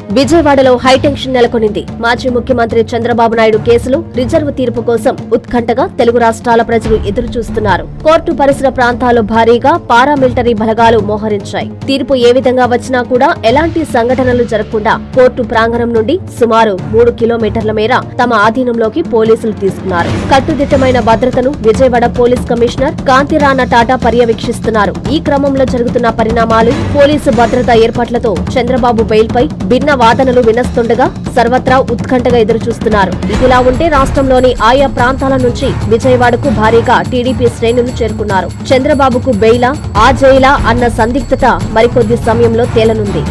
విజయవాడలో హైటెన్షన్ నెలకొనింది మాజీ ముఖ్యమంత్రి చంద్రబాబు నాయుడు కేసులో రిజర్వ్ తీర్పు కోసం ఉత్కంఠగా తెలుగు రాష్ట్రాల ప్రజలు ఎదురు చూస్తున్నారు కోర్టు పరిసర ప్రాంతాల్లో భారీగా పారామిలిటరీ బలగాలు మోహరించాయి తీర్పు ఏ విధంగా వచ్చినా కూడా ఎలాంటి సంఘటనలు జరగకుండా కోర్టు ప్రాంగణం నుండి సుమారు మూడు కిలోమీటర్ల మేర తమ ఆధీనంలోకి పోలీసులు తీసుకున్నారు కట్టుదిట్టమైన భద్రతను విజయవాడ పోలీస్ కమిషనర్ కాంతిరాణ టాటా పర్యవేక్షిస్తున్నారు ఈ క్రమంలో జరుగుతున్న పరిణామాలు పోలీసు భద్రతా ఏర్పాట్లతో చంద్రబాబు బెయిల్పై భిన్న వాదనలు వినస్తుండగా సర్వత్రా ఉత్కంఠగా ఎదురుచూస్తున్నారు ఇదిలా ఉంటే రాష్ట్రంలోని ఆయా ప్రాంతాల నుంచి విజయవాడకు భారీగా టీడీపీ శ్రేణులు చేరుకున్నారు చంద్రబాబుకు బెయిలా ఆ జైలా అన్న సందిగ్ధత మరికొద్ది సమయంలో తేలనుంది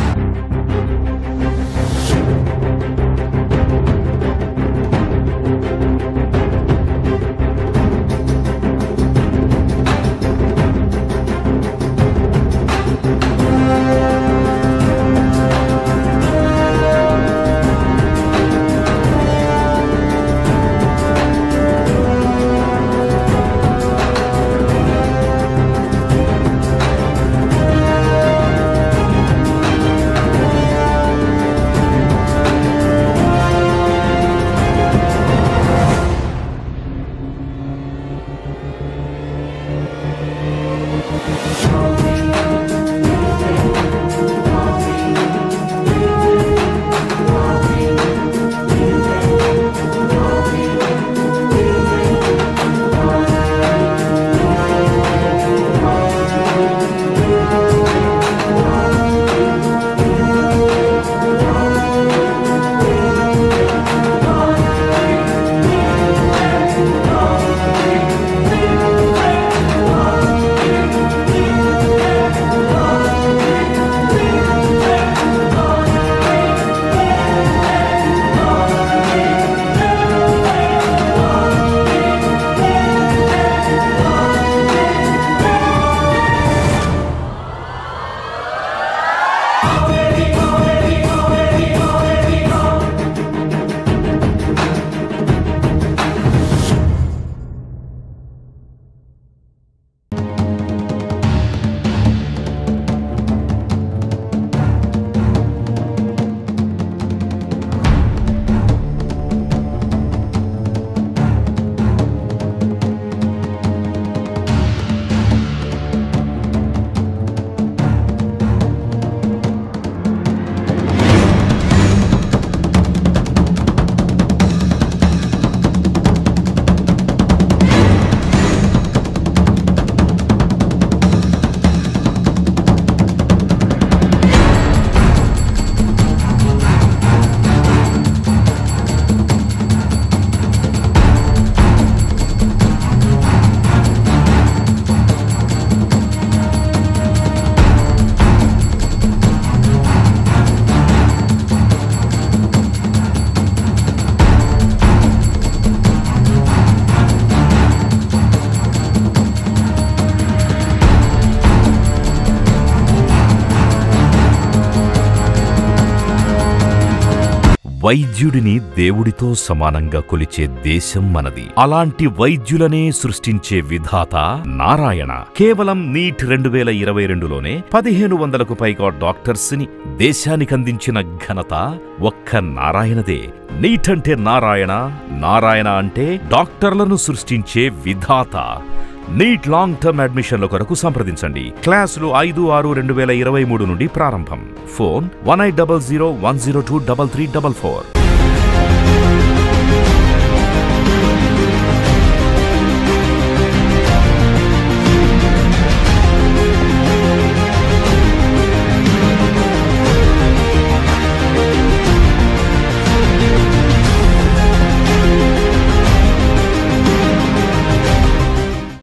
వైద్యుడిని దేవుడితో సమానంగా కొలిచే దేశం మనది అలాంటి వైద్యులనే సృష్టించే విధాత నారాయణ కేవలం నీట్ రెండు వేల ఇరవై రెండులోనే పదిహేను వందలకు పైగా డాక్టర్స్ ని దేశానికందించిన ఘనత ఒక్క నారాయణదే నీట్ అంటే నారాయణ నారాయణ అంటే డాక్టర్లను సృష్టించే విధాత నీట్ లాంగ్ టర్మ్ అడ్మిషన్ల కొరకు సంప్రదించండి క్లాసులు ఐదు ఆరు రెండు వేల ఇరవై మూడు నుండి ప్రారంభం phone one eight double zero one zero two double three double four